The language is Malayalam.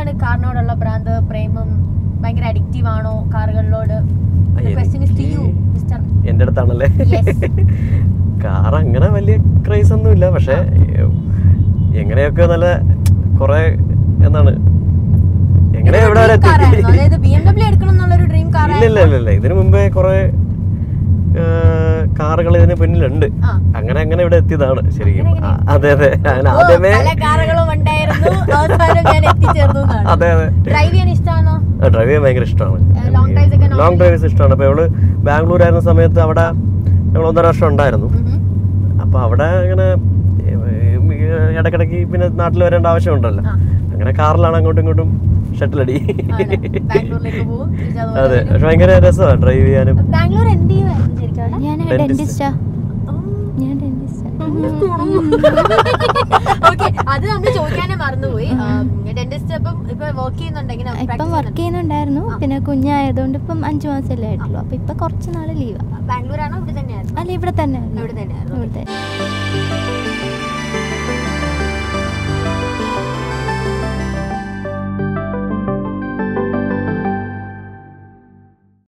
എന്താണ് കാറിനോടുള്ള ഭ്രാന്ത് പ്രേമം ഭയങ്കര അഡിക്റ്റീവ് ആണോ കാറുകളിലോട് question is to you mister എൻ്റെ അടുത്താണല്ലേ Yes. കാർ അങ്ങനെ വലിയ ക്രൈസ് ഒന്നുമില്ല പക്ഷെ എങ്ങനെയൊക്കെ നല്ല കുറെ എന്താണ് എങ്ങനെ എവിടെ വരെ എത്തി അതായത് ബി എം ഡബ്ല്യൂ എടുക്കണം എന്നുള്ളൊരു ഡ്രീം കാർ ഇല്ല ഇല്ല ഇല്ല ഇല്ല ഇതിനു മുമ്പേ കുറെ കാറുകൾ ഇതിന് പിന്നിലുണ്ട് ആ. അങ്ങനെ അങ്ങനെ ഇവിടെ എത്തിയതാണ് ശരിക്കും അങ്ങനെ ആ, അതെ അതെ അങ്ങനെ ആദ്യമേ പല കാറുകളും ഉണ്ടായിരുന്നു അവസാനം ഞാൻ എത്തിച്ചേർന്നു എന്നാണ്. അതെ അതെ ഡ്രൈവ് ചെയ്യാൻ ഇഷ്ടമാണോ ഡ്രൈവ് ചെയ്യാൻ ഭയങ്കര ഇഷ്ടമാണ് ഏഹ്, long drives ഒക്കെ normally- ലോങ് ഡ്രൈവ്സ് ഇഷ്ടമാണ് അപ്പോൾ അവള് ബാംഗ്ലൂർ ആയിരുന്ന സമയത്ത് അവിടെ ഞങ്ങൾ ഒന്നര വർഷം ഉണ്ടായിരുന്നു അപ്പോൾ അവിടെ ഇങ്ങനെ ഏഹ്, ഇടയ്ക്കിടയ്ക്ക് പിന്നെ നാട്ടിൽ വരേണ്ട ആവശ്യമുണ്ടല്ലോ ആ. അങ്ങനെ കാറിലാണ് അങ്ങോട്ടും ഇങ്ങോട്ടും ഷട്ടിലടി ബാംഗ്ലൂരിലേക്ക് പോകും തിരിച്ച് അതുപോലെ അതെ വരും. പക്ഷെ ഭയങ്കര രസമാണ് ഡ്രൈവ് ചെയ്യാനും ബാംഗ്ലൂർ എന്ത് ചെയ്യുമായിരുന്നു ശരിക്കും അവിടെ? ഞാൻ Dentist. ഡെന്റിസ്റ്റാ ഞാൻ ഡെന്റിസ്റ്റാ Okay, അത് നമ്മൾ ചോദിക്കാനേ മറന്നുപോയി ഡെന്റിസ്റ്റ് അപ്പം ഇപ്പൊ വർക്ക് ചെയ്യുന്നുണ്ടെങ്കിൽ ഇപ്പം വർക്ക് ചെയ്യുന്നുണ്ടായിരുന്നു പിന്നെ കുഞ്ഞായതുകൊണ്ട് ഇപ്പം അഞ്ചു മാസമല്ലേ ആയിട്ടുള്ളൂ അപ്പൊ ഇപ്പൊ കുറച്ച് നാള് ലീവാ ബാംഗ്ലൂർ ആണോ ഇവിടെ തന്നെയായിരുന്നു അല്ല ഇവിടെ തന്നെ ഇവിടെ തന്നെയായിരുന്നു ഇവിടുത്തെ